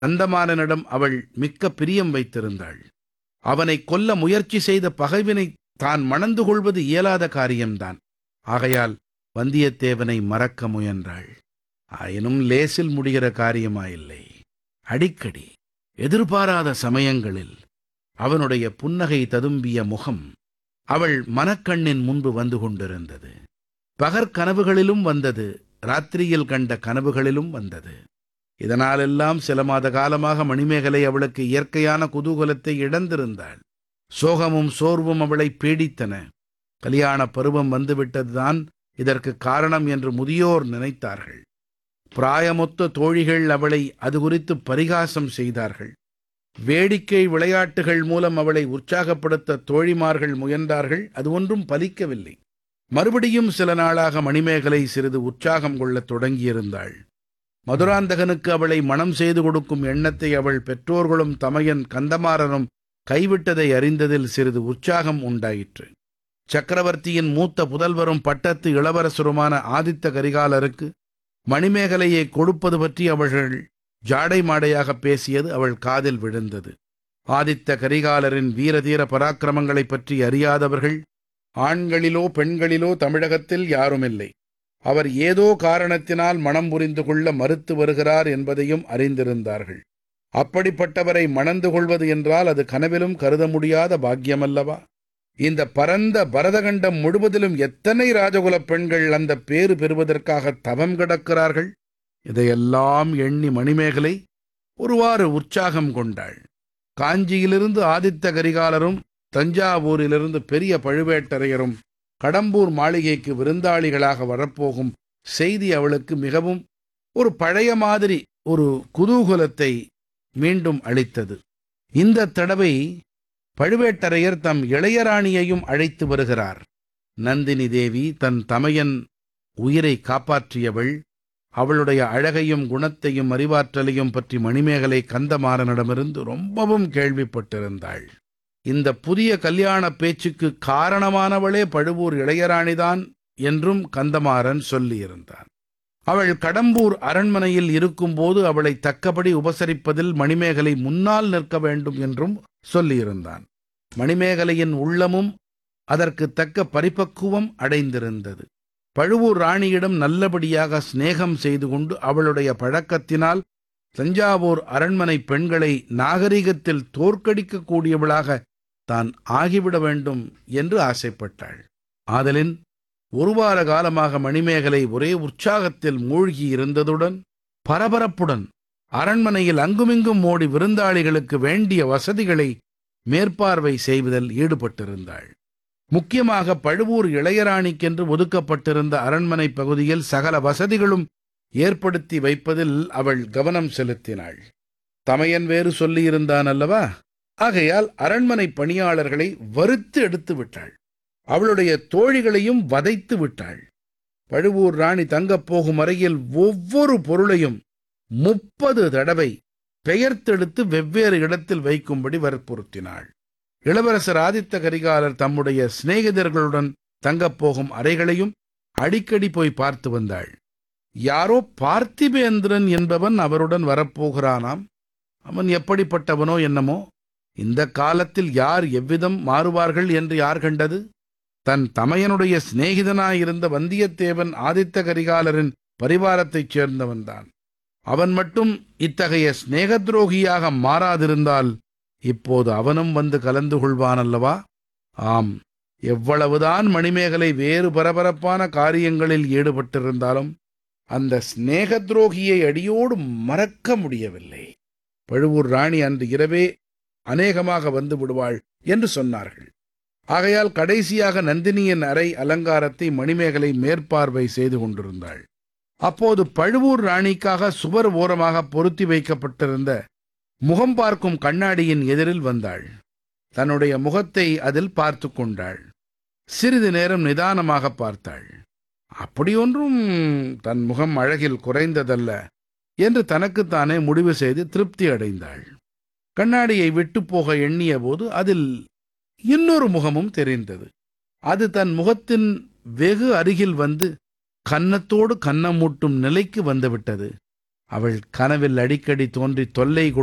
அந்தமானனிடம் அவள் மிக்க பிரியம் வைத்திருந்தாள் அவனை கொல்ல முயற்சி செய்த பகைவினை தான் மணந்து கொள்வது இயலாத காரியம்தான் ஆகையால் வந்தியத்தேவனை மறக்க முயன்றாள் ஆயினும் லேசில் முடிகிற காரியமாயில்லை அடிக்கடி எதிர்பாராத சமயங்களில் அவனுடைய புன்னகை ததும்பிய முகம் அவள் மனக்கண்ணின் முன்பு வந்து கொண்டிருந்தது பகற்கனவுகளிலும் வந்தது ராத்திரியில் கண்ட கனவுகளிலும் வந்தது இதனாலெல்லாம் சில மாத காலமாக மணிமேகலை அவளுக்கு இயற்கையான குதூகலத்தை இழந்திருந்தாள் சோகமும் சோர்வும் அவளை பீடித்தன கல்யாண பருவம் வந்துவிட்டதுதான் இதற்கு காரணம் என்று முதியோர் நினைத்தார்கள் பிராயமொத்த தோழிகள் அவளை அது குறித்து பரிகாசம் செய்தார்கள் வேடிக்கை விளையாட்டுகள் மூலம் அவளை உற்சாகப்படுத்த தோழிமார்கள் முயன்றார்கள் அது ஒன்றும் பலிக்கவில்லை மறுபடியும் சில நாளாக மணிமேகலை சிறிது உற்சாகம் கொள்ளத் தொடங்கியிருந்தாள் மதுராந்தகனுக்கு அவளை மணம் செய்து கொடுக்கும் எண்ணத்தை அவள் பெற்றோர்களும் தமையன் கந்தமாறனும் கைவிட்டதை அறிந்ததில் சிறிது உற்சாகம் உண்டாயிற்று சக்கரவர்த்தியின் மூத்த புதல்வரும் பட்டத்து இளவரசருமான ஆதித்த கரிகாலருக்கு மணிமேகலையை கொடுப்பது பற்றி அவர்கள் ஜாடை மாடையாக பேசியது அவள் காதில் விழுந்தது ஆதித்த கரிகாலரின் வீரதீர பராக்கிரமங்களைப் பற்றி அறியாதவர்கள் ஆண்களிலோ பெண்களிலோ தமிழகத்தில் யாருமில்லை அவர் ஏதோ காரணத்தினால் மனம் புரிந்து கொள்ள மறுத்து வருகிறார் என்பதையும் அறிந்திருந்தார்கள் அப்படிப்பட்டவரை மணந்து கொள்வது என்றால் அது கனவிலும் கருத முடியாத பாக்கியமல்லவா இந்த பரந்த பரதகண்டம் முழுவதிலும் எத்தனை ராஜகுலப் பெண்கள் அந்த பேறு பெறுவதற்காக தவம் கிடக்கிறார்கள் இதையெல்லாம் எண்ணி மணிமேகலை ஒருவாறு உற்சாகம் கொண்டாள் காஞ்சியிலிருந்து ஆதித்த கரிகாலரும் தஞ்சாவூரிலிருந்து பெரிய பழுவேட்டரையரும் கடம்பூர் மாளிகைக்கு விருந்தாளிகளாக வரப்போகும் செய்தி அவளுக்கு மிகவும் ஒரு பழைய மாதிரி ஒரு குதூகலத்தை மீண்டும் அளித்தது இந்த தடவை பழுவேட்டரையர் தம் இளையராணியையும் அழைத்து வருகிறார் நந்தினி தேவி தன் தமையன் உயிரை காப்பாற்றியவள் அவளுடைய அழகையும் குணத்தையும் அறிவாற்றலையும் பற்றி மணிமேகலை கந்தமாறனிடமிருந்து ரொம்பவும் கேள்விப்பட்டிருந்தாள் இந்த புதிய கல்யாண பேச்சுக்கு காரணமானவளே பழுவூர் இளையராணிதான் என்றும் கந்தமாறன் சொல்லியிருந்தான் அவள் கடம்பூர் அரண்மனையில் இருக்கும்போது அவளை தக்கபடி உபசரிப்பதில் மணிமேகலை முன்னால் நிற்க வேண்டும் என்றும் சொல்லியிருந்தான் மணிமேகலையின் உள்ளமும் அதற்கு தக்க பரிபக்குவம் அடைந்திருந்தது பழுவூர் ராணியிடம் நல்லபடியாக சிநேகம் செய்து கொண்டு அவளுடைய பழக்கத்தினால் தஞ்சாவூர் அரண்மனை பெண்களை நாகரிகத்தில் தோற்கடிக்கக்கூடியவளாக தான் ஆகிவிட வேண்டும் என்று ஆசைப்பட்டாள் ஆதலின் ஒரு வார காலமாக மணிமேகலை ஒரே உற்சாகத்தில் மூழ்கி இருந்ததுடன் பரபரப்புடன் அரண்மனையில் அங்குமிங்கும் ஓடி விருந்தாளிகளுக்கு வேண்டிய வசதிகளை மேற்பார்வை செய்வதில் ஈடுபட்டிருந்தாள் முக்கியமாக பழுவூர் இளையராணிக்கென்று ஒதுக்கப்பட்டிருந்த அரண்மனை பகுதியில் சகல வசதிகளும் ஏற்படுத்தி வைப்பதில் அவள் கவனம் செலுத்தினாள் தமையன் வேறு சொல்லியிருந்தான் அல்லவா ஆகையால் அரண்மனை பணியாளர்களை வறுத்து எடுத்து விட்டாள் அவளுடைய தோழிகளையும் வதைத்து விட்டாள் பழுவூர் ராணி தங்கப் போகும் அறையில் ஒவ்வொரு பொருளையும் முப்பது தடவை பெயர்த்தெடுத்து வெவ்வேறு இடத்தில் வைக்கும்படி வற்புறுத்தினாள் இளவரசர் ஆதித்த கரிகாலர் தம்முடைய சிநேகிதர்களுடன் தங்கப் போகும் அறைகளையும் அடிக்கடி போய் பார்த்து வந்தாள் யாரோ பார்த்திபேந்திரன் என்பவன் அவருடன் வரப்போகிறானாம் அவன் எப்படிப்பட்டவனோ என்னமோ இந்த காலத்தில் யார் எவ்விதம் மாறுவார்கள் என்று யார் கண்டது தன் தமையனுடைய சிநேகிதனாயிருந்த வந்தியத்தேவன் ஆதித்த கரிகாலரின் பரிவாரத்தைச் சேர்ந்தவன்தான் அவன் மட்டும் இத்தகைய சிநேக துரோகியாக மாறாதிருந்தால் இப்போது அவனும் வந்து கலந்து கொள்வானல்லவா ஆம் எவ்வளவுதான் மணிமேகலை வேறு பரபரப்பான காரியங்களில் ஈடுபட்டிருந்தாலும் அந்த சிநேக துரோகியை அடியோடு மறக்க முடியவில்லை பழுவூர் ராணி அன்று இரவே அநேகமாக வந்து விடுவாள் என்று சொன்னார்கள் ஆகையால் கடைசியாக நந்தினியின் அறை அலங்காரத்தை மணிமேகலை மேற்பார்வை செய்து கொண்டிருந்தாள் அப்போது பழுவூர் ராணிக்காக சுவர் ஓரமாக பொருத்தி வைக்கப்பட்டிருந்த முகம் பார்க்கும் கண்ணாடியின் எதிரில் வந்தாள் தன்னுடைய முகத்தை அதில் பார்த்து கொண்டாள் சிறிது நேரம் நிதானமாக பார்த்தாள் அப்படியொன்றும் தன் முகம் அழகில் குறைந்ததல்ல என்று தனக்குத்தானே முடிவு செய்து திருப்தி அடைந்தாள் கண்ணாடியை விட்டு போக எண்ணிய போது அதில் இன்னொரு முகமும் தெரிந்தது அது தன் முகத்தின் வெகு அருகில் வந்து கன்னத்தோடு கன்னமூட்டும் நிலைக்கு வந்துவிட்டது அவள் கனவில் அடிக்கடி தோன்றி தொல்லை